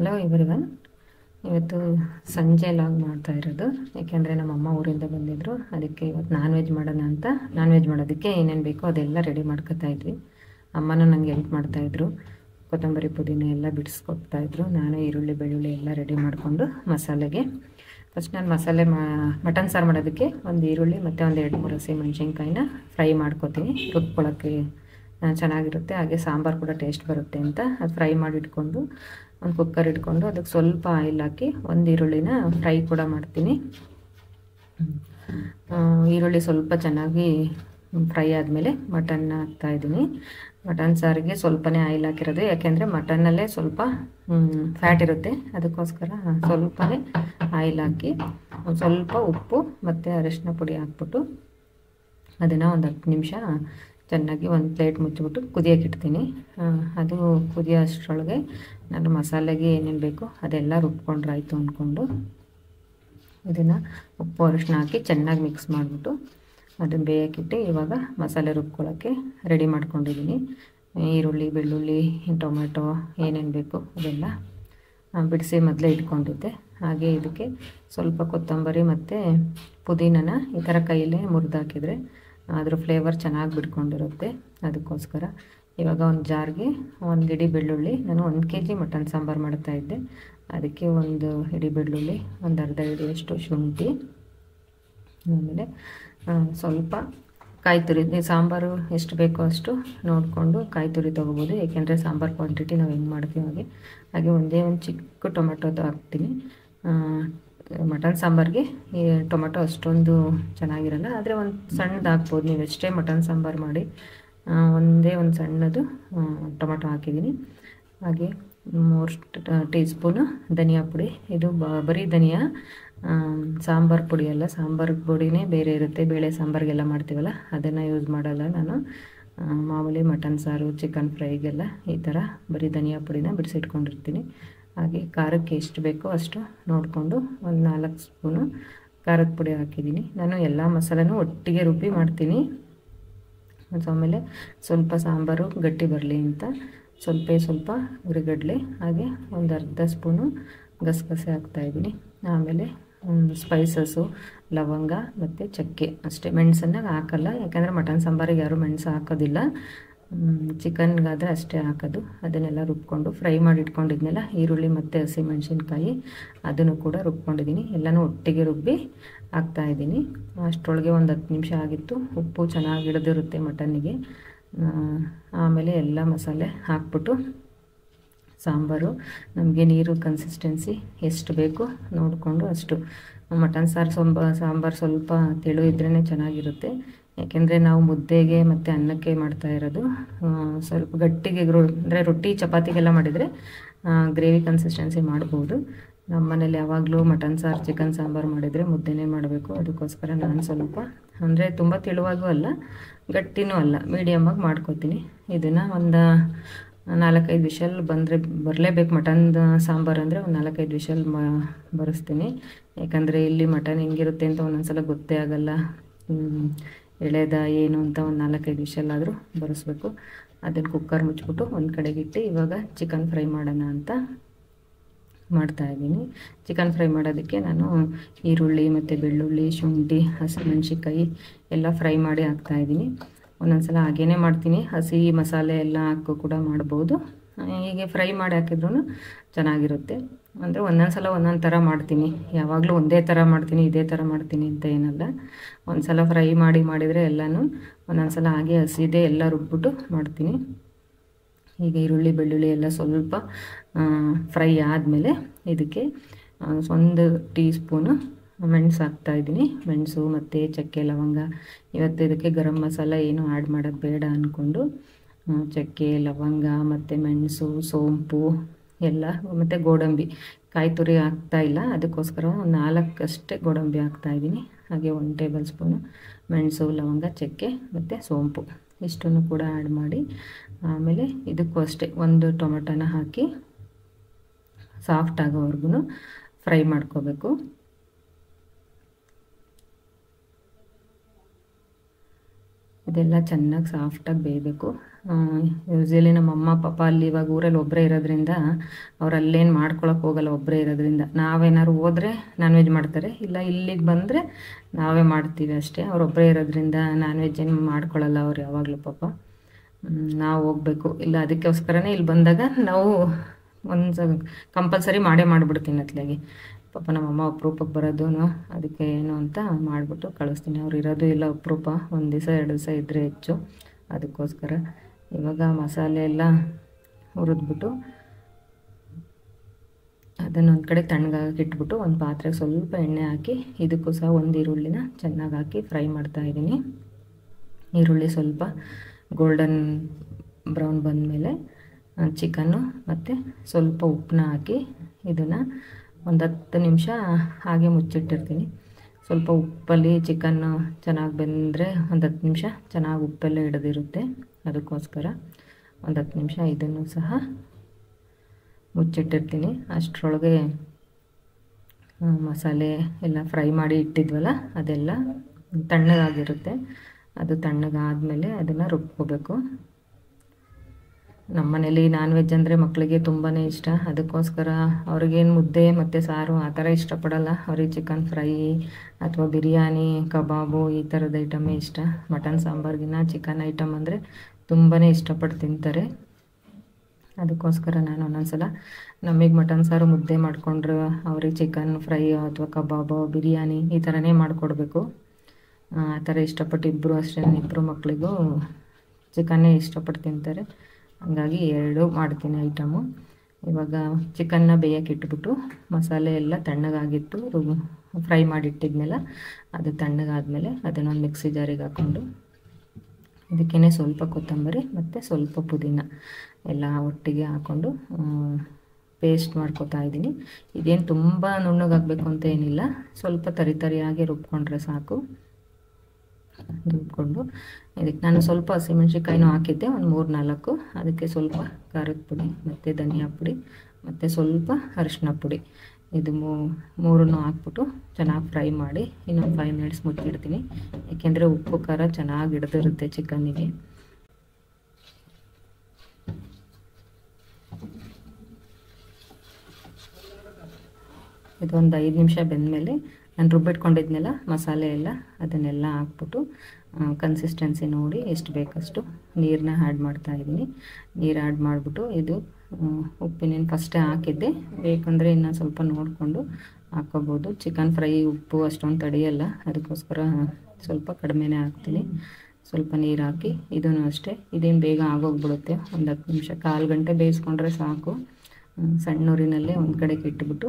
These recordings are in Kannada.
ಹಲೋ ಇವರಿವನ್ ಇವತ್ತು ಸಂಜೆ ಲಾಗ್ ಮಾಡ್ತಾ ಇರೋದು ಯಾಕೆಂದರೆ ನಮ್ಮಮ್ಮ ಊರಿಂದ ಬಂದಿದ್ದರು ಅದಕ್ಕೆ ಇವತ್ತು ನಾನ್ ವೆಜ್ ಮಾಡೋಣ ಅಂತ ನಾನ್ ವೆಜ್ ಮಾಡೋದಕ್ಕೆ ಏನೇನು ಬೇಕೋ ಅದೆಲ್ಲ ರೆಡಿ ಮಾಡ್ಕೊತಾ ಇದ್ವಿ ಅಮ್ಮನೂ ನನಗೆ ಹೆಲ್ಪ್ ಮಾಡ್ತಾಯಿದ್ರು ಕೊತ್ತಂಬರಿ ಪುದೀನ ಎಲ್ಲ ಬಿಡಿಸ್ಕೊಡ್ತಾ ಇದ್ರು ನಾನು ಈರುಳ್ಳಿ ಬೆಳ್ಳುಳ್ಳಿ ಎಲ್ಲ ರೆಡಿ ಮಾಡಿಕೊಂಡು ಮಸಾಲೆಗೆ ಫಸ್ಟ್ ನಾನು ಮಸಾಲೆ ಮಾ ಮಟನ್ ಸಾರು ಮಾಡೋದಕ್ಕೆ ಒಂದು ಈರುಳ್ಳಿ ಮತ್ತು ಒಂದು ಎರಡು ಮೂರು ಹಸಿ ಮೆಣಸಿನ್ಕಾಯಿನ ಫ್ರೈ ಮಾಡ್ಕೊತೀನಿ ರುಬ್ಕೊಳ್ಳೋಕ್ಕೆ ಆ, ಚೆನ್ನಾಗಿರುತ್ತೆ ಹಾಗೆ ಸಾಂಬಾರು ಕೂಡ ಟೇಸ್ಟ್ ಬರುತ್ತೆ ಅಂತ ಅದು ಫ್ರೈ ಮಾಡಿ ಇಟ್ಕೊಂಡು ಒಂದು ಕುಕ್ಕರ್ ಇಟ್ಕೊಂಡು ಅದಕ್ಕೆ ಸ್ವಲ್ಪ ಆಯಿಲ್ ಹಾಕಿ ಒಂದು ಈರುಳ್ಳಿನ ಫ್ರೈ ಕೂಡ ಮಾಡ್ತೀನಿ ಆ, ಈರುಳ್ಳಿ ಸ್ವಲ್ಪ ಚೆನ್ನಾಗಿ ಫ್ರೈ ಆದಮೇಲೆ ಮಟನ್ನ ಹಾಕ್ತಾ ಇದ್ದೀನಿ ಮಟನ್ ಸಾರಿಗೆ ಸ್ವಲ್ಪನೇ ಆಯಿಲ್ ಹಾಕಿರೋದು ಯಾಕೆಂದರೆ ಮಟನ್ನಲ್ಲೇ ಸ್ವಲ್ಪ ಫ್ಯಾಟ್ ಇರುತ್ತೆ ಅದಕ್ಕೋಸ್ಕರ ಸ್ವಲ್ಪನೇ ಆಯಿಲ್ ಹಾಕಿ ಒಂದು ಸ್ವಲ್ಪ ಉಪ್ಪು ಮತ್ತು ಅರಿಶಿನ ಪುಡಿ ಹಾಕ್ಬಿಟ್ಟು ಅದನ್ನು ಒಂದು ಹತ್ತು ನಿಮಿಷ ಚೆನ್ನಾಗಿ ಒಂದು ಪ್ಲೇಟ್ ಮುಚ್ಚಿಬಿಟ್ಟು ಕುದಿಯೋಕೆ ಇಡ್ತೀನಿ ಆ, ಅದು ಕುದಿಯೋ ಅಷ್ಟರೊಳಗೆ ನಾನು ಮಸಾಲೆಗೆ ಏನೇನು ಬೇಕು ಅದೆಲ್ಲ ರುಬ್ಕೊಂಡ್ರಾಯ್ತು ಅಂದ್ಕೊಂಡು ಇದನ್ನು ಉಪ್ಪು ಅರಿಶಿನ ಹಾಕಿ ಚೆನ್ನಾಗಿ ಮಿಕ್ಸ್ ಮಾಡಿಬಿಟ್ಟು ಅದನ್ನು ಬೇಯಕ್ಕಿಟ್ಟು ಇವಾಗ ಮಸಾಲೆ ರುಬ್ಕೊಳ್ಳೋಕ್ಕೆ ರೆಡಿ ಮಾಡ್ಕೊಂಡಿದ್ದೀನಿ ಈರುಳ್ಳಿ ಬೆಳ್ಳುಳ್ಳಿ ಟೊಮೆಟೊ ಏನೇನು ಬೇಕು ಅದೆಲ್ಲ ಆ, ಬಿಡಿಸಿ ಮೊದಲೇ ಇಟ್ಕೊಂಡಿದ್ದೆ ಹಾಗೆ ಇದಕ್ಕೆ ಸ್ವಲ್ಪ ಕೊತ್ತಂಬರಿ ಮತ್ತು ಪುದೀನನ ಈ ಥರ ಕೈಯಲ್ಲೇ ಮುರಿದು ಹಾಕಿದರೆ ಅದ್ರ ಫ್ಲೇವರ್ ಚೆನ್ನಾಗಿ ಬಿಡ್ಕೊಂಡಿರುತ್ತೆ ಅದಕ್ಕೋಸ್ಕರ ಇವಾಗ ಒಂದು ಜಾರ್ಗೆ ಒಂದು ಇಡೀ ಬೆಳ್ಳುಳ್ಳಿ ನಾನು ಒಂದು ಕೆ ಜಿ ಮಟನ್ ಸಾಂಬಾರು ಮಾಡ್ತಾಯಿದ್ದೆ ಅದಕ್ಕೆ ಒಂದು ಇಡೀ ಬೆಳ್ಳುಳ್ಳಿ ಒಂದು ಅರ್ಧ ಹಿಡಿಯಷ್ಟು ಶುಂಠಿ ಆಮೇಲೆ ಆ, ಸ್ವಲ್ಪ ಕಾಯಿ ತುರಿ ನೀವು ಸಾಂಬಾರು ಎಷ್ಟು ಬೇಕೋ ಅಷ್ಟು ನೋಡಿಕೊಂಡು ಕಾಯಿ ತುರಿ ತೊಗೋಬೋದು ಏಕೆಂದರೆ ಸಾಂಬಾರು ಕ್ವಾಂಟಿಟಿ ನಾವು ಹೆಂಗೆ ಮಾಡ್ತೀವಿ ಹಾಗೆ ಹಾಗೆ ಒಂದೇ ಒಂದು ಚಿಕ್ಕ ಟೊಮೆಟೊದು ಹಾಕ್ತೀನಿ ಆ, ಮಟನ್ ಸಾಂಬಾರಿಗೆ ಈ ಟೊಮೆಟೊ ಅಷ್ಟೊಂದು ಚೆನ್ನಾಗಿರಲ್ಲ ಆದರೆ ಒಂದು ಸಣ್ಣದು ಹಾಕ್ಬೋದು ನೀವು ಎಷ್ಟೇ ಮಟನ್ ಸಾಂಬಾರು ಮಾಡಿ ಆ, ಒಂದೇ ಒಂದು ಸಣ್ಣದು ಆ, ಟೊಮೆಟೊ ಹಾಕಿದ್ದೀನಿ ಹಾಗೆ ಮೂರು ಟೀ ಸ್ಪೂನು ಧನಿಯಾ ಪುಡಿ ಇದು ಬ- ಬರೀ ಧನಿಯಾ ಸಾಂಬಾರು ಪುಡಿ ಅಲ್ಲ ಸಾಂಬಾರು ಪುಡಿನೇ ಬೇರೆ ಇರುತ್ತೆ ಬೇಳೆ ಸಾಂಬಾರಿಗೆಲ್ಲ ಮಾಡ್ತೀವಲ್ಲ ಅದನ್ನು ಯೂಸ್ ಮಾಡಲ್ಲ ನಾನು ಆ, ಮಾಮೂಲಿ ಮಟನ್ ಸಾರು ಚಿಕನ್ ಫ್ರೈಗೆಲ್ಲ ಈ ಥರ ಬರೀ ಧನಿಯಾ ಪುಡಿನ ಬಿಡಿಸಿಟ್ಕೊಂಡಿರ್ತೀನಿ ಹಾಗೆ ಖಾರಕ್ಕೆ ಎಷ್ಟು ಬೇಕೋ ಅಷ್ಟು ನೋಡಿಕೊಂಡು ಒಂದು ನಾಲ್ಕು ಸ್ಪೂನು ಖಾರದ ಪುಡಿ ಹಾಕಿದ್ದೀನಿ ನಾನು ಎಲ್ಲ ಮಸಾಲೆನೂ ಒಟ್ಟಿಗೆ ರುಬ್ಬಿ ಮಾಡ್ತೀನಿ ಮತ್ತು ಆಮೇಲೆ ಸ್ವಲ್ಪ ಸಾಂಬಾರು ಗಟ್ಟಿ ಬರಲಿ ಅಂತ ಸ್ವಲ್ಪ ಸ್ವಲ್ಪ ಹುರಿಗಡಲೆ ಹಾಗೆ ಒಂದು ಅರ್ಧ ಸ್ಪೂನು ಗಸಗಸೆ ಹಾಕ್ತಾಯಿದ್ದೀನಿ ಆಮೇಲೆ ಸ್ಪೈಸಸ್ಸು ಲವಂಗ ಮತ್ತು ಚಕ್ಕೆ ಅಷ್ಟೇ ಮೆಣಸನ್ನು ಹಾಕಲ್ಲ ಯಾಕಂದರೆ ಮಟನ್ ಸಾಂಬಾರಿಗೆ ಯಾರೂ ಮೆಣಸು ಹಾಕೋದಿಲ್ಲ ಚಿಕನ್ಗಾದರೆ ಅಷ್ಟೇ ಹಾಕೋದು ಅದನ್ನೆಲ್ಲ ರುಬ್ಕೊಂಡು ಫ್ರೈ ಮಾಡಿ ಇಟ್ಕೊಂಡಿದ್ನೆಲ್ಲ ಈರುಳ್ಳಿ ಮತ್ತು ಹಸಿ ಮೆಣಸಿನ್ಕಾಯಿ ಅದನ್ನು ಕೂಡ ರುಬ್ಕೊಂಡಿದ್ದೀನಿ ಎಲ್ಲನೂ ಒಟ್ಟಿಗೆ ರುಬ್ಬಿ ಹಾಕ್ತಾಯಿದ್ದೀನಿ ಅಷ್ಟರೊಳಗೆ ಒಂದು ಹತ್ತು ನಿಮಿಷ ಆಗಿತ್ತು ಉಪ್ಪು ಚೆನ್ನಾಗಿ ಹಿಡಿದಿರುತ್ತೆ ಮಟನ್ನಿಗೆ ಆ, ಆಮೇಲೆ ಎಲ್ಲ ಮಸಾಲೆ ಹಾಕ್ಬಿಟ್ಟು ಸಾಂಬಾರು ನಮಗೆ ನೀರು ಕನ್ಸಿಸ್ಟೆನ್ಸಿ ಎಷ್ಟು ಬೇಕು ನೋಡಿಕೊಂಡು ಅಷ್ಟು ಮಟನ್ ಸಾರು ಸೊಂಬ ಸಾಂಬಾರು ಸ್ವಲ್ಪ ತೆಳು ಇದ್ರೇ ಚೆನ್ನಾಗಿರುತ್ತೆ ಯಾಕೆಂದರೆ ನಾವು ಮುದ್ದೆಗೆ ಮತ್ತು ಅನ್ನಕ್ಕೆ ಮಾಡ್ತಾ ಇರೋದು ಆ, ಸ್ವಲ್ಪ ಗಟ್ಟಿಗೆ ಅಂದರೆ ರೊಟ್ಟಿ ಚಪಾತಿಗೆಲ್ಲ ಮಾಡಿದರೆ ಗ್ರೇವಿ ಕನ್ಸಿಸ್ಟೆನ್ಸಿ ಮಾಡ್ಬೋದು ನಮ್ಮ ಮನೇಲಿ ಯಾವಾಗಲೂ ಮಟನ್ ಸಾರು ಚಿಕನ್ ಸಾಂಬಾರು ಮಾಡಿದರೆ ಮುದ್ದೆನೇ ಮಾಡಬೇಕು ಅದಕ್ಕೋಸ್ಕರ ನಾನು ಸ್ವಲ್ಪ ಅಂದರೆ ತುಂಬ ತೆಳುವಾಗೂ ಅಲ್ಲ ಗಟ್ಟಿನೂ ಅಲ್ಲ ಮೀಡಿಯಮಾಗಿ ಮಾಡ್ಕೋತೀನಿ ಇದನ್ನು ಒಂದು ನಾಲ್ಕೈದು ವಿಷಲ್ ಬಂದರೆ ಬರಲೇಬೇಕು ಮಟನ್ ಸಾಂಬಾರು ಅಂದರೆ ಒಂದು ನಾಲ್ಕೈದು ವಿಷಲ್ ಮ ಬರೆಸ್ತೀನಿ ಯಾಕಂದರೆ ಇಲ್ಲಿ ಮಟನ್ ಹೆಂಗಿರುತ್ತೆ ಅಂತ ಒಂದೊಂದ್ಸಲ ಗೊತ್ತೇ ಆಗಲ್ಲ ಹ್ಮ್, ಎಳೆದ ಏನು ಅಂತ ಒಂದು ನಾಲ್ಕೈದು ವಿಷಲ್ ಆದರೂ ಬರೆಸ್ಬೇಕು ಅದನ್ನು ಕುಕ್ಕರ್ ಮುಚ್ಚಿಬಿಟ್ಟು ಒಂದು ಕಡೆಗಿಟ್ಟು ಇವಾಗ ಚಿಕನ್ ಫ್ರೈ ಮಾಡೋಣ ಅಂತ ಮಾಡ್ತಾ ಇದ್ದೀನಿ ಚಿಕನ್ ಫ್ರೈ ಮಾಡೋದಕ್ಕೆ ನಾನು ಈರುಳ್ಳಿ ಮತ್ತು ಬೆಳ್ಳುಳ್ಳಿ ಶುಂಠಿ ಹಸಿಮೆಣ್ಸಿಕಾಯಿ ಎಲ್ಲ ಫ್ರೈ ಮಾಡಿ ಹಾಕ್ತಾ ಇದ್ದೀನಿ ಒಂದೊಂದು ಸಲ ಹಾಗೇ ಮಾಡ್ತೀನಿ ಹಸಿ ಮಸಾಲೆ ಎಲ್ಲ ಹಾಕು ಕೂಡ ಮಾಡ್ಬೋದು ಆ, ಹೀಗೆ ಫ್ರೈ ಮಾಡಿ ಹಾಕಿದ್ರೂ ಚೆನ್ನಾಗಿರುತ್ತೆ ಅಂದರೆ ಒಂದೊಂದು ಸಲ ಒಂದೊಂದು ಥರ ಮಾಡ್ತೀನಿ ಯಾವಾಗಲೂ ಒಂದೇ ಥರ ಮಾಡ್ತೀನಿ ಇದೇ ಥರ ಮಾಡ್ತೀನಿ ಅಂತ ಏನಲ್ಲ ಒಂದು ಸಲ ಫ್ರೈ ಮಾಡಿ ಮಾಡಿದರೆ ಎಲ್ಲನೂ ಒಂದೊಂದು ಸಲ ಹಾಗೆ ಹಸಿದೇ ಎಲ್ಲ ರುಬ್ಬಿಟ್ಟು ಮಾಡ್ತೀನಿ ಈಗ ಈರುಳ್ಳಿ ಬೆಳ್ಳುಳ್ಳಿ ಎಲ್ಲ ಸ್ವಲ್ಪ ಫ್ರೈ ಆದಮೇಲೆ ಇದಕ್ಕೆ ಆ, ಒಂದು ಟೀ ಸ್ಪೂನು ಮೆಣಸು ಹಾಕ್ತಾಯಿದ್ದೀನಿ ಮೆಣಸು ಮತ್ತು ಚಕ್ಕೆ ಲವಂಗ ಇವತ್ತು ಇದಕ್ಕೆ ಗರಂ ಮಸಾಲ ಏನು ಆ್ಯಡ್ ಮಾಡೋದು ಬೇಡ ಅಂದ್ಕೊಂಡು ಆ, ಚಕ್ಕೆ ಲವಂಗ ಮತ್ತು ಮೆಣಸು ಸೋಂಪು ಎಲ್ಲ ಮತ್ತು ಗೋಡಂಬಿ ಕಾಯಿ ತುರಿ ಹಾಕ್ತಾ ಇಲ್ಲ ಅದಕ್ಕೋಸ್ಕರ ಒಂದು ನಾಲ್ಕಷ್ಟೇ ಗೋಡಂಬಿ ಹಾಕ್ತಾಯಿದ್ದೀನಿ ಹಾಗೆ ಒಂದು ಟೇಬಲ್ ಸ್ಪೂನು ಮೆಣಸು ಲವಂಗ ಚಕ್ಕೆ ಮತ್ತು ಸೋಂಪು ಇಷ್ಟನ್ನು ಕೂಡ ಆ್ಯಡ್ ಮಾಡಿ ಆಮೇಲೆ ಇದಕ್ಕೂ ಅಷ್ಟೇ ಒಂದು ಟೊಮೆಟೊನ ಹಾಕಿ ಸಾಫ್ಟ್ ಆಗೋವರೆಗೂ ಫ್ರೈ ಮಾಡ್ಕೋಬೇಕು ಇದೆಲ್ಲ ಚೆನ್ನಾಗಿ ಸಾಫ್ಟಾಗಿ ಬೇಯಬೇಕು ಯೂಸ್ವಲಿ ನಮ್ಮ ಅಮ್ಮ ಪಾಪ ಅಲ್ಲಿ ಇವಾಗ ಊರಲ್ಲಿ ಒಬ್ಬರೇ ಇರೋದ್ರಿಂದ ಅವ್ರು ಅಲ್ಲೇನು ಮಾಡ್ಕೊಳಕ್ಕೆ ಹೋಗಲ್ಲ ಒಬ್ಬರೇ ಇರೋದ್ರಿಂದ ನಾವೇನಾದ್ರು ಹೋದರೆ ನಾನ್ ವೆಜ್ ಮಾಡ್ತಾರೆ ಇಲ್ಲ ಇಲ್ಲಿಗೆ ಬಂದರೆ ನಾವೇ ಮಾಡ್ತೀವಿ ಅಷ್ಟೇ ಅವರೊಬ್ಬರೇ ಇರೋದ್ರಿಂದ ನಾನ್ ವೆಜ್ ಏನು ಮಾಡ್ಕೊಳ್ಳಲ್ಲ ಅವ್ರು ಯಾವಾಗಲೂ ಪಾಪ ಹ್ಮ್, ನಾವು ಹೋಗ್ಬೇಕು ಇಲ್ಲ ಅದಕ್ಕೋಸ್ಕರನೇ ಇಲ್ಲಿ ಬಂದಾಗ ನಾವು ಒಂದು ಕಂಪಲ್ಸರಿ ಮಾಡೇ ಮಾಡಿಬಿಡ್ತೀನಿ ಅತ್ಲಾಗಿ ಪಾಪ ನಮ್ಮಮ್ಮ ಅಪರೂಪಕ್ಕೆ ಬರೋದು ಅದಕ್ಕೆ ಏನು ಅಂತ ಮಾಡಿಬಿಟ್ಟು ಕಳಿಸ್ತೀನಿ ಅವ್ರು ಇರೋದು ಇಲ್ಲ ಅಪರೂಪ ಒಂದು ದಿವಸ ಎರಡು ದಿವಸ ಇದ್ದರೆ ಹೆಚ್ಚು ಅದಕ್ಕೋಸ್ಕರ ಇವಾಗ ಮಸಾಲೆ ಎಲ್ಲ ಹುರಿದ್ಬಿಟ್ಟು ಅದನ್ನು ಒಂದು ಕಡೆ ತಣ್ಣಗಾಗಕ್ಕೆ ಇಟ್ಬಿಟ್ಟು ಒಂದು ಪಾತ್ರೆಗೆ ಸ್ವಲ್ಪ ಎಣ್ಣೆ ಹಾಕಿ ಇದಕ್ಕೂ ಸಹ ಒಂದು ಈರುಳ್ಳಿನ ಚೆನ್ನಾಗಿ ಹಾಕಿ ಫ್ರೈ ಮಾಡ್ತಾ ಇದ್ದೀನಿ ಈರುಳ್ಳಿ ಸ್ವಲ್ಪ ಗೋಲ್ಡನ್ ಬ್ರೌನ್ ಬಂದಮೇಲೆ ಚಿಕನ್ನು ಮತ್ತು ಸ್ವಲ್ಪ ಉಪ್ಪನ್ನ ಹಾಕಿ ಇದನ್ನು ಒಂದು ಹತ್ತು ನಿಮಿಷ ಹಾಗೆ ಮುಚ್ಚಿಟ್ಟಿರ್ತೀನಿ ಸ್ವಲ್ಪ ಉಪ್ಪಲ್ಲಿ ಚಿಕನ್ನು ಚೆನ್ನಾಗಿ ಬೆಂದರೆ ಒಂದು ಹತ್ತು ನಿಮಿಷ ಚೆನ್ನಾಗಿ ಉಪ್ಪೆಲ್ಲ ಹಿಡಿದಿರುತ್ತೆ ಅದಕ್ಕೋಸ್ಕರ ಒಂದು ಹತ್ತು ನಿಮಿಷ ಇದನ್ನು ಸಹ ಮುಚ್ಚಿಟ್ಟಿರ್ತೀನಿ ಅಷ್ಟರೊಳಗೆ ಆ, ಮಸಾಲೆ ಎಲ್ಲ ಫ್ರೈ ಮಾಡಿ ಇಟ್ಟಿದ್ವಲ್ಲ ಅದೆಲ್ಲ ತಣ್ಣಗಾಗಿರುತ್ತೆ ಅದು ತಣ್ಣಗಾದ್ಮೇಲೆ ಅದನ್ನು ರುಬ್ಕೋಬೇಕು ನಮ್ಮ ಮನೇಲಿ ನಾನ್ ವೆಜ್ ಅಂದರೆ ಮಕ್ಕಳಿಗೆ ತುಂಬಾ ಇಷ್ಟ ಅದಕ್ಕೋಸ್ಕರ ಅವ್ರಿಗೇನು ಮುದ್ದೆ ಮತ್ತು ಸಾರು ಆ ಥರ ಇಷ್ಟಪಡಲ್ಲ ಅವ್ರಿಗೆ ಚಿಕನ್ ಫ್ರೈ ಅಥವಾ ಬಿರಿಯಾನಿ ಕಬಾಬು ಈ ಥರದ ಐಟಮೇ ಇಷ್ಟ ಮಟನ್ ಸಾಂಬಾರ್ಗಿನ ಚಿಕನ್ ಐಟಮ್ ಅಂದರೆ ತುಂಬಾ ಇಷ್ಟಪಟ್ಟು ತಿಂತಾರೆ ಅದಕ್ಕೋಸ್ಕರ ನಾನು ಒಂದೊಂದ್ಸಲ ನಮಗೆ ಮಟನ್ ಸಾರು ಮುದ್ದೆ ಮಾಡಿಕೊಂಡ್ರೆ ಅವ್ರಿಗೆ ಚಿಕನ್ ಫ್ರೈ ಅಥವಾ ಕಬಾಬು ಬಿರಿಯಾನಿ ಈ ಥರನೇ ಮಾಡಿಕೊಡ್ಬೇಕು ಆ ಥರ ಇಷ್ಟಪಟ್ಟು ಇಬ್ಬರು ಅಷ್ಟೇ ಇಬ್ಬರು ಮಕ್ಕಳಿಗೂ ಚಿಕನ್ನೇ ಇಷ್ಟಪಟ್ಟು ತಿಂತಾರೆ ಹಂಗಾಗಿ ಎರಡು ಮಾಡ್ತೀನಿ ಐಟಮು ಇವಾಗ ಚಿಕನ್ನ ಬೇಯಕ್ಕೆ ಇಟ್ಬಿಟ್ಟು ಮಸಾಲೆ ಎಲ್ಲ ತಣ್ಣಗಾಗಿತ್ತು ಫ್ರೈ ಮಾಡಿಟ್ಟಿದ್ಮೇಲೆ ಅದು ತಣ್ಣಗಾದ್ಮೇಲೆ ಅದನ್ನೊಂದು ಮಿಕ್ಸಿ ಜಾರಿಗೆ ಹಾಕ್ಕೊಂಡು ಇದಕ್ಕೇ ಸ್ವಲ್ಪ ಕೊತ್ತಂಬರಿ ಮತ್ತು ಸ್ವಲ್ಪ ಪುದೀನ ಎಲ್ಲ ಒಟ್ಟಿಗೆ ಹಾಕ್ಕೊಂಡು ಪೇಸ್ಟ್ ಮಾಡ್ಕೊತಾ ಇದ್ದೀನಿ ಇದೇನು ತುಂಬ ನುಣ್ಣಗಾಗಬೇಕು ಅಂತ ಏನಿಲ್ಲ ಸ್ವಲ್ಪ ತರಿ ತರಿಯಾಗಿ ರುಬ್ಕೊಂಡ್ರೆ ಸಾಕು ರುಬ್ಕೊಂಡು ಇದಕ್ಕೆ ನಾನು ಸ್ವಲ್ಪ ಹಸಿಮೆಣ್ಸಿಕಾಯಿನೂ ಹಾಕಿದ್ದೆ ಒಂದು ಮೂರು ನಾಲ್ಕು ಅದಕ್ಕೆ ಸ್ವಲ್ಪ ಖಾರದ ಪುಡಿ ಮತ್ತು ಧನಿಯಾ ಪುಡಿ ಮತ್ತು ಸ್ವಲ್ಪ ಅರಿಶಿನ ಪುಡಿ ಇದು ಮೂರನ್ನು ಹಾಕ್ಬಿಟ್ಟು ಚೆನ್ನಾಗಿ ಫ್ರೈ ಮಾಡಿ ಇನ್ನೊಂದು ಫೈವ್ ಮಿನಿಟ್ಸ್ ಮುಚ್ಚಿಡ್ತೀನಿ ಏಕೆಂದರೆ ಉಪ್ಪು ಖಾರ ಚೆನ್ನಾಗಿ ಹಿಡ್ದಿರುತ್ತೆ ಚಿಕನ್ನಿಗೆ ಇದೊಂದು ಐದು ನಿಮಿಷ ಬೆಂದಮೇಲೆ ನಾನು ರುಬ್ಬಿಟ್ಕೊಂಡಿದ್ನೆಲ್ಲ ಮಸಾಲೆ ಎಲ್ಲ ಅದನ್ನೆಲ್ಲ ಹಾಕ್ಬಿಟ್ಟು ಕನ್ಸಿಸ್ಟೆನ್ಸಿ ನೋಡಿ ಎಷ್ಟು ಬೇಕಷ್ಟು ನೀರನ್ನ ಆ್ಯಡ್ ಮಾಡ್ತಾ ಇದ್ದೀನಿ ನೀರು ಆ್ಯಡ್ ಮಾಡಿಬಿಟ್ಟು ಇದು ಉಪ್ಪಿನೇನು ಫಸ್ಟೇ ಹಾಕಿದ್ದೆ ಬೇಕಂದರೆ ಇನ್ನು ಸ್ವಲ್ಪ ನೋಡಿಕೊಂಡು ಹಾಕ್ಕೋಬೋದು ಚಿಕನ್ ಫ್ರೈ ಉಪ್ಪು ಅಷ್ಟೊಂದು ತಡೆಯಲ್ಲ ಅದಕ್ಕೋಸ್ಕರ ಸ್ವಲ್ಪ ಕಡಿಮೆನೇ ಹಾಕ್ತೀನಿ ಸ್ವಲ್ಪ ನೀರು ಹಾಕಿ ಇದನ್ನು ಅಷ್ಟೇ ಇದೇನು ಬೇಗ ಆಗೋಗ್ಬಿಡುತ್ತೆ ಒಂದು ಹತ್ತು ನಿಮಿಷ ಕಾಲು ಗಂಟೆ ಬೇಯಿಸ್ಕೊಂಡ್ರೆ ಸಾಕು ಹ್ಮ್, ಸಣ್ಣ ಊರಿನಲ್ಲೇ ಒಂದು ಕಡೆಗೆ ಇಟ್ಬಿಟ್ಟು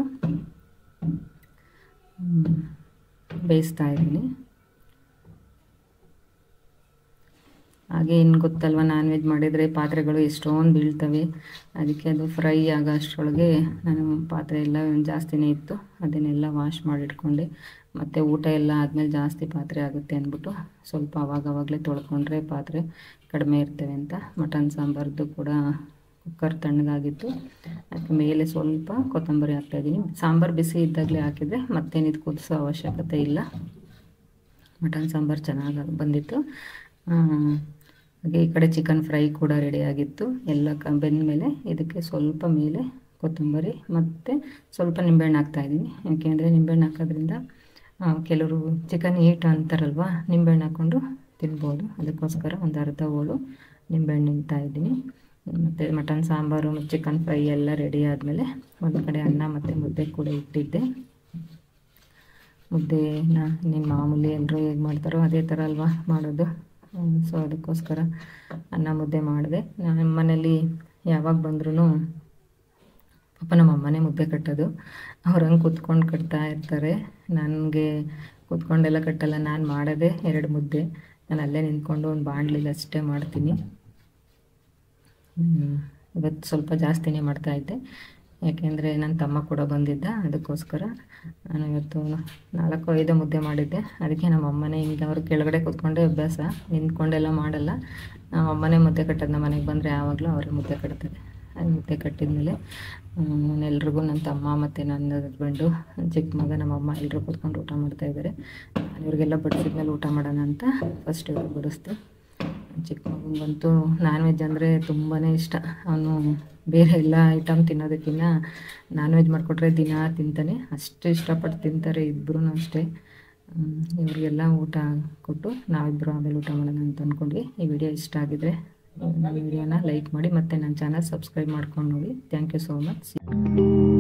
ಹ್ಮ್, ಬೇಯಿಸ್ತಾ ಇದ್ದೀನಿ ಹಾಗೆ ಇನ್ನು ಗೊತ್ತಲ್ವ ನಾನ್ ವೆಜ್ ಮಾಡಿದರೆ ಪಾತ್ರೆಗಳು ಎಷ್ಟೊಂದು ಬೀಳ್ತವೆ ಅದಕ್ಕೆ ಅದು ಫ್ರೈ ಆಗೋ ಅಷ್ಟರೊಳಗೆ ನಾನು ಪಾತ್ರೆ ಎಲ್ಲ ಜಾಸ್ತಿನೇ ಇತ್ತು ಅದನ್ನೆಲ್ಲ ವಾಶ್ ಮಾಡಿಟ್ಕೊಂಡೆ ಮತ್ತು ಊಟ ಎಲ್ಲ ಆದಮೇಲೆ ಜಾಸ್ತಿ ಪಾತ್ರೆ ಆಗುತ್ತೆ ಅಂದ್ಬಿಟ್ಟು ಸ್ವಲ್ಪ ಅವಾಗವಾಗಲೇ ತೊಳ್ಕೊಂಡ್ರೆ ಪಾತ್ರೆ ಕಡಿಮೆ ಇರ್ತವೆ ಅಂತ ಮಟನ್ ಸಾಂಬಾರ್ದು ಕೂಡ ಕುಕ್ಕರ್ ತಣ್ಣಗಾಗಿತ್ತು ಅದಕ್ಕೆ ಮೇಲೆ ಸ್ವಲ್ಪ ಕೊತ್ತಂಬರಿ ಹಾಕ್ತಾಯಿದ್ದೀನಿ ಸಾಂಬಾರು ಬಿಸಿ ಇದ್ದಾಗಲೇ ಹಾಕಿದರೆ ಮತ್ತೇನಿದು ಕುದಿಸೋ ಅವಶ್ಯಕತೆ ಇಲ್ಲ ಮಟನ್ ಸಾಂಬಾರು ಚೆನ್ನಾಗಿ ಬಂದಿತ್ತು ಆ, ಹಾಗೆ ಈ ಕಡೆ ಚಿಕನ್ ಫ್ರೈ ಕೂಡ ರೆಡಿಯಾಗಿತ್ತು ಎಲ್ಲ ಕ ಬೆಂದಮೇಲೆ ಇದಕ್ಕೆ ಸ್ವಲ್ಪ ಮೇಲೆ ಕೊತ್ತಂಬರಿ ಮತ್ತು ಸ್ವಲ್ಪ ನಿಂಬೆಹಣ್ಣು ಹಾಕ್ತಾಯಿದ್ದೀನಿ ಯಾಕೆಂದರೆ ನಿಂಬೆಹಣ್ಣು ಹಾಕೋದ್ರಿಂದ ಆ, ಕೆಲವರು ಚಿಕನ್ ಹೀಟ್ ಅಂತಾರಲ್ವ ನಿಂಬೆಹಣ್ಣು ಹಾಕ್ಕೊಂಡು ತಿನ್ಬೋದು ಅದಕ್ಕೋಸ್ಕರ ಒಂದು ಅರ್ಧ ಹೋಳು ನಿಂಬೆಹಣ್ಣು ನಿಂತಾ ಇದ್ದೀನಿ ಮತ್ತು ಮಟನ್ ಸಾಂಬಾರು ಮತ್ತು ಚಿಕನ್ ಫ್ರೈ ಎಲ್ಲ ರೆಡಿ ಆದಮೇಲೆ ಒಂದು ಕಡೆ ಅನ್ನ ಮತ್ತು ಮುದ್ದೆ ಕೂಡ ಇಟ್ಟಿದ್ದೆ ಮುದ್ದೆನ ನೀನು ಮಾಮೂಲಿ ಎಲ್ಲರೂ ಹೇಗೆ ಮಾಡ್ತಾರೋ ಅದೇ ಥರ ಅಲ್ವಾ ಮಾಡೋದು ಸೊ ಅದಕ್ಕೋಸ್ಕರ ಅನ್ನ ಮುದ್ದೆ ಮಾಡಿದೆ ನಮ್ಮ ಮನೇಲಿ ಯಾವಾಗ ಬಂದ್ರೂ ಪಾಪ ನಮ್ಮ ಅಮ್ಮನೇ ಮುದ್ದೆ ಕಟ್ಟೋದು ಅವ್ರು ಹಂಗೆ ಕೂತ್ಕೊಂಡು ಕಟ್ತಾ ಇರ್ತಾರೆ ನನಗೆ ಕೂತ್ಕೊಂಡೆಲ್ಲ ಕಟ್ಟಲ್ಲ ನಾನು ಮಾಡೋದೇ ಎರಡು ಮುದ್ದೆ ನಾನು ಅಲ್ಲೇ ನಿಂತ್ಕೊಂಡು ಒಂದು ಬಾಣಲಿಲಿ ಅಷ್ಟೇ ಮಾಡ್ತೀನಿ ಹ್ಮ್. ಇವತ್ತು ಸ್ವಲ್ಪ ಜಾಸ್ತಿನೇ ಮಾಡ್ತಾಯಿದ್ದೆ ಯಾಕೆಂದರೆ ನನ್ನ ತಮ್ಮ ಕೂಡ ಬಂದಿದ್ದ ಅದಕ್ಕೋಸ್ಕರ ನಾನು ಇವತ್ತು ನಾಲ್ಕು ಐದು ಮುದ್ದೆ ಮಾಡಿದ್ದೆ ಅದಕ್ಕೆ ನಮ್ಮ ಅಮ್ಮನೇ ಹಿಂಗೆ ಅವ್ರ ಕೆಳಗಡೆ ಕೂತ್ಕೊಂಡೆ ಅಭ್ಯಾಸ ನಿಂತ್ಕೊಂಡೆಲ್ಲ ಮಾಡಲ್ಲ ನಮ್ಮ ಅಮ್ಮನೇ ಮುದ್ದೆ ಕಟ್ಟೋದು ನಮ್ಮ ಮನೆಗೆ ಬಂದರೆ ಯಾವಾಗಲೂ ಅವರೇ ಮುದ್ದೆ ಕಟ್ತಾರೆ ಅದು ಮುದ್ದೆ ಕಟ್ಟಿದ್ಮೇಲೆ ಎಲ್ರಿಗೂ ನನ್ನ ತಮ್ಮ ಮತ್ತು ನನ್ನ ಹಸ್ಬೆಂಡು ನನ್ನ ಚಿಕ್ಕ ಮಗ ನಮ್ಮ ಅಮ್ಮ ಎಲ್ಲರೂ ಕೂತ್ಕೊಂಡು ಊಟ ಮಾಡ್ತಾಯಿದ್ದಾರೆ ನಾನು ಇವ್ರಿಗೆಲ್ಲ ಬಡಿಸಿದ್ಮೇಲೆ ಊಟ ಮಾಡೋಣ ಅಂತ ಫಸ್ಟ್ ಇವ್ರಿಗೆ ಬಡಿಸ್ದೆ ಚಿಕ್ಕ ಮಗುಗಂತೂ ನಾನ್ ವೆಜ್ ಅಂದರೆ ತುಂಬಾ ಇಷ್ಟ ಅವನು ಬೇರೆ ಎಲ್ಲ ಐಟಮ್ ತಿನ್ನೋದಕ್ಕಿಂತ ನಾನ್ ವೆಜ್ ಮಾಡಿಕೊಟ್ರೆ ದಿನ ತಿಂತಾನೆ ಅಷ್ಟು ಇಷ್ಟಪಟ್ಟು ತಿಂತಾರೆ ಇಬ್ಬರೂ ಅಷ್ಟೇ ಹ್ಮ್, ಇವ್ರಿಗೆಲ್ಲ ಊಟ ಕೊಟ್ಟು ನಾವಿಬ್ಬರು ಆಮೇಲೆ ಊಟ ಮಾಡೋಣ ಅಂತ ಅಂದ್ಕೊಂಡ್ವಿ ಈ ವಿಡಿಯೋ ಇಷ್ಟ ಆಗಿದ್ರೆ ನನ್ನ ವಿಡಿಯೋನ ಲೈಕ್ ಮಾಡಿ ಮತ್ತು ನನ್ನ ಚಾನಲ್ ಸಬ್ಸ್ಕ್ರೈಬ್ ಮಾಡ್ಕೊಂಡು ನೋಡಿ ಥ್ಯಾಂಕ್ ಯು ಸೋ ಮಚ್